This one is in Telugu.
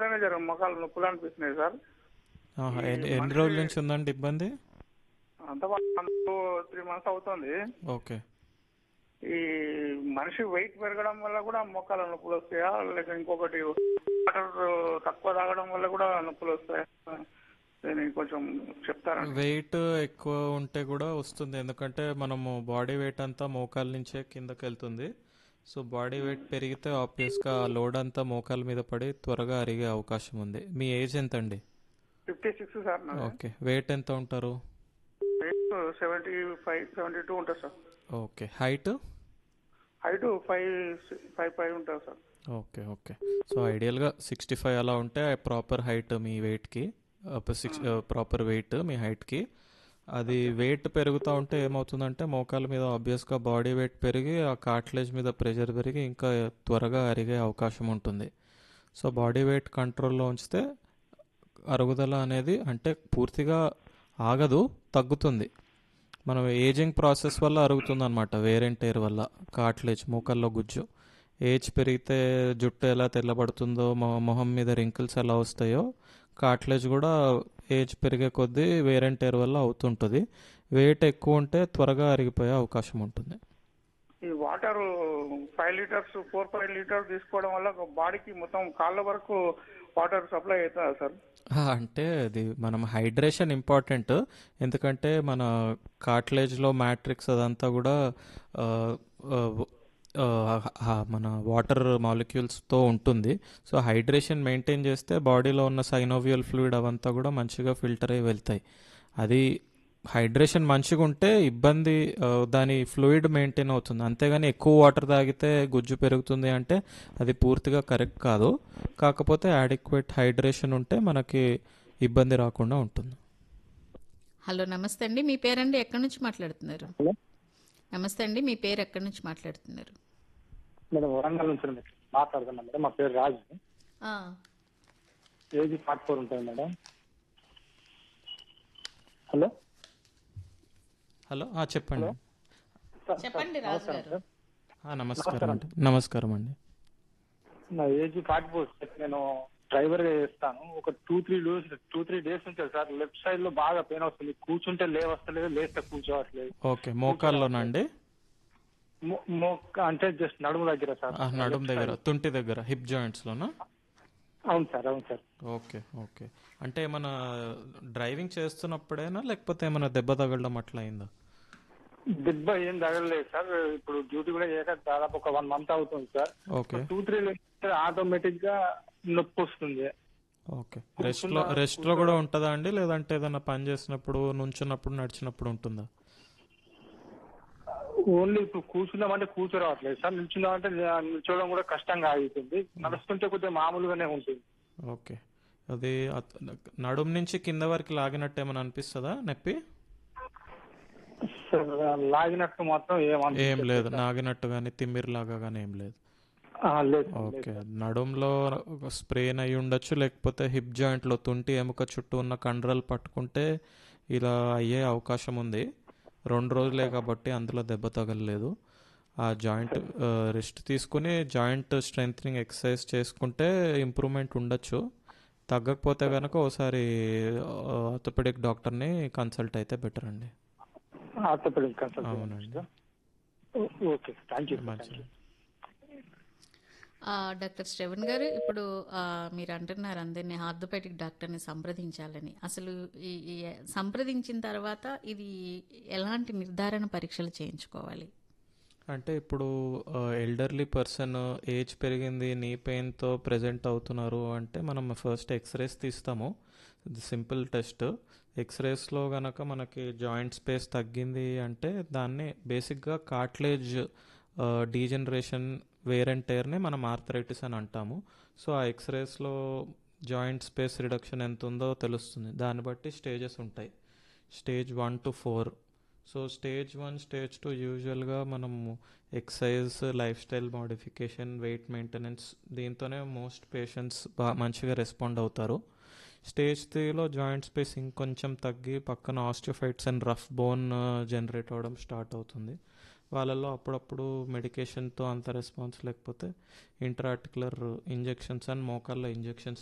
అట్లనే జర మొఖాలు నొప్పులు అనిపిస్తున్నాయి సార్ ఆహా, ఈ ఎన్ని ఎన్ని మనిషి- రోజుల నుంచి ఉందండి ఇబ్బంది అంత త్రీ మంత్స్ అవుతుంది ఓకే ఈ మనిషి వెయిట్ పెరగడం వల్ల కూడా మోకాల నొప్పులు వస్తాయా లేక ఇంకొకటి వాటర్ తక్కువ తాగడం వల్ల కూడా నొప్పులు వస్తాయా దీన్ని కొంచెం చెప్తారండి వెయిట్ ఎక్కువ ఉంటే కూడా వస్తుంది ఎందుకంటే మనము బాడీ వెయిట్ అంతా మోకాల నుంచే కిందకి వెళ్తుంది సో బాడీ వెయిట్ పెరిగితే ఆబ్వియస్గా ఆ లోడ్ అంతా మోకాల మీద పడి త్వరగా అరిగే అవకాశం ఉంది మీ ఏజ్ ఎంత అండి ఫిఫ్టీ సిక్స్ సార్ నాది ఓకే వెయిట్ ఎంత ఉంటారు weight seventy five seventy two ఉంటుంది sir okay height height five five five ఉంటుంది సార్ ఓకే ఓకే సో ఐడియల్గా సిక్స్టీ ఫైవ్ అలా ఉంటే ప్రాపర్ హైట్ మీ వెయిట్కి సిక్స్ ప్రాపర్ వెయిట్ మీ హైట్కి అది వెయిట్ పెరుగుతూ ఉంటే ఏమవుతుందంటే మోకాల మీద ఆబ్వియస్గా బాడీ వెయిట్ పెరిగి ఆ కార్ట్లేజ్ మీద ప్రెషర్ పెరిగి ఇంకా త్వరగా అరిగే అవకాశం ఉంటుంది సో బాడీ వెయిట్ కంట్రోల్లో ఉంచితే అరుగుదల అనేది అంటే పూర్తిగా ఆగదు తగ్గుతుంది మనం ఏజింగ్ ప్రాసెస్ వల్ల అరుగుతుంది అనమాట వేరెంటైర్ వల్ల కార్ట్లేజ్ మోకాల్లో గుజ్జు ఏజ్ పెరిగితే జుట్టు ఎలా తెల్లబడుతుందో మొ- మొహం మీద రింకిల్స్ ఎలా వస్తాయో కార్ట్లేజ్ కూడా ఏజ్ పెరిగే కొద్దీ వేరెంటైర్ వల్ల అవుతుంటుంది వెయిట్ ఎక్కువ ఉంటే త్వరగా అరిగిపోయే అవకాశం ఉంటుంది ఈ water five litres four five litres తీసుకోవడం వల్ల బాడీకి మొత్తం కాళ్ళ వరకు వాటర్ సప్లై అవుతుందా సార్ ఆ, అంటే అది మనం హైడ్రేషన్ ఇంపార్టెంట్ ఎందుకంటే మన కార్ట్లేజ్లో మ్యాట్రిక్స్ అదంతా కూడా ఆ, ఆ, ఆ, ఆ, మన వాటర్ మాలిక్యూల్స్తో ఉంటుంది సో హైడ్రేషన్ మెయింటైన్ చేస్తే బాడీలో ఉన్న సైనోవియల్ ఫ్లూయిడ్ అవంతా కూడా మంచిగా ఫిల్టర్ అయ్యి వెళ్తాయి అది హైడ్రేషన్ మంచిగా ఉంటే ఇబ్బంది ఆ, దాని ఫ్లూయిడ్ మెయింటైన్ అవుతుంది అంతేగాని ఎక్కువ వాటర్ తాగితే గుజ్జు పెరుగుతుంది అంటే అది పూర్తిగా కరెక్ట్ కాదు కాకపోతే యాడిక్వేట్ హైడ్రేషన్ ఉంటే మనకి ఇబ్బంది రాకుండా ఉంటుంది హలో నమస్తే అండి మీ పేరండి ఎక్కడి నుంచి మాట్లాడుతున్నారు హలో నమస్తే అండి మీ పేరు ఎక్కడి నుంచి మాట్లాడుతున్నారు మేడం వరంగల్ నుంచి అండి మాట్లాడుతున్నాను మేడం మా పేరు రాజు ఆ, ఏజ్ ఫార్టీ ఫోర్ ఉంటుంది మేడం హలో హలో ఆ, చెప్పండి సార్, చెప్పండి సార్, రాజు నమస్కారం గారు సార్. ఆ, నమస్కారం అండి నమస్కారం అండి నా ఏజ్ ఫార్టీ ఫోర్ నేను డ్రైవర్ గా చేస్తాను ఒక two three days two three days నుంచి సార్ లెఫ్ట్ సైడ్ లో బాగా పెయిన్ వస్తుంది కూర్చుంటే లేవస్తలేదు లేస్తే కూర్చోవట్లేదు ఓకే మోకాల్లోనా అండి మొ- మొక్క అంటే జస్ట్ నడుము దగ్గర సార్ ఆ, నడుం దగ్గర తుంటి దగ్గర హిప్ జాయింట్స్లోనా అవును సార్ అవును సార్ ఓకే ఓకే అంటే ఏమైనా డ్రైవింగ్ చేస్తున్నప్పుడేనా లేకపోతే ఏమైనా దెబ్బ తగలడం అట్లా అయిందా దెబ్బ ఏం తగలలేదు సార్ ఇప్పుడు డ్యూటీ కూడా చేయక దాదాపు ఒక వన్ మంత్ అవుతుంది sir okay two three automatic గా నొప్పి వస్తుంది ఓకే రెస్ట్లో రెస్ట్లో కూడా ఉంటుందా అండి లేదంటే ఏదైనా పని చేసినప్పుడు నుంచున్నప్పుడు నడిచినప్పుడు ఉంటుందా ఓన్లీ ఇప్పుడు కూర్చున్నామంటే కూర్చోరావట్లేదు సార్ నిల్చున్నామంటే నిల్చోవడం కూడా కష్టంగా అవుతుంది నడుస్తుంటే కొద్దిగా మామూలుగానే ఉంటుంది ఓకే అది అత్- నడుం నుంచి కింద వరకు లాగినట్టు ఏమైనా అనిపిస్తుందా నొప్పి సార్ లాగినట్టు మాత్రం ఏం ఏమనిపించదు లేదు సార్. నాగినట్టు కానీ తిమ్మిరిలాగా కానీ ఏం లేదు ఆ, లేదు ఓకే నడుంలో స్ప్రెయిన్ అయి ఉండొచ్చు లేకపోతే హిప్ జాయింట్లో తుంటి ఎముక చుట్టూ ఉన్న కండరాలు పట్టుకుంటే ఇలా అయ్యే అవకాశం ఉంది రెండు రోజులే కాబట్టి అందులో దెబ్బ తగలలేదు ఆ జాయింట్ రెస్ట్ తీసుకుని జాయింట్ స్ట్రెంగ్ ఎక్సర్సైజ్ చేసుకుంటే ఇంప్రూవ్మెంట్ ఉండొచ్చు తగ్గకపోతే కనుక ఒకసారి ఆర్థోపెడిక్ డాక్టర్ని కన్సల్ట్ అయితే బెటర్ అండి ఆర్థోపెడిక్ కన్సల్ట్ అవునండి ఓకే థ్యాంక్ యూ మంచిది ఆ, డాక్టర్ శ్రవణ్ గారు ఇప్పుడు ఆ, మీరు అంటున్నారు అందరినీ ఆర్థోపెడిక్ డాక్టర్ని సంప్రదించాలని అసలు ఈ ఈ సంప్రదించిన తర్వాత ఇది ఎలాంటి నిర్ధారణ పరీక్షలు చేయించుకోవాలి అంటే ఇప్పుడు ఎల్డర్లీ పర్సన్ ఏజ్ పెరిగింది నీ పెయిన్తో ప్రెజెంట్ అవుతున్నారు అంటే మనం ఫస్ట్ ఎక్స్రేస్ తీస్తాము ఇది సింపుల్ టెస్ట్ ఎక్స్రేస్లో గనక మనకి జాయింట్ స్పేస్ తగ్గింది అంటే దాన్ని బేసిక్గా కార్ట్లేజ్ డీజనరేషన్ వేర్ అండ్ టైర్ని మనం ఆర్థరైటిస్ అని అంటాము సో ఆ ఎక్స్రేస్లో జాయింట్ స్పేస్ రిడక్షన్ ఎంత ఉందో తెలుస్తుంది దాన్ని బట్టి స్టేజెస్ ఉంటాయి stage one to four so stage one stage two యూజువల్గా మనము exercise lifestyle modification weight maintenance దీంతోనే మోస్ట్ పేషెంట్స్ బాగా మంచిగా రెస్పాండ్ అవుతారు స్టేజ్ త్రీలో జాయింట్ స్పేస్ ఇంకొంచెం తగ్గి పక్కన osteophytes and rough bone generate అవ్వడం స్టార్ట్ అవుతుంది వాళ్ళల్లో అప్పుడప్పుడు మెడికేషన్తో అంత రెస్పాన్స్ లేకపోతే ఇంట్రాటికులర్ ఇంజెక్షన్స్ అండ్ మోకాళ్ళ ఇంజెక్షన్స్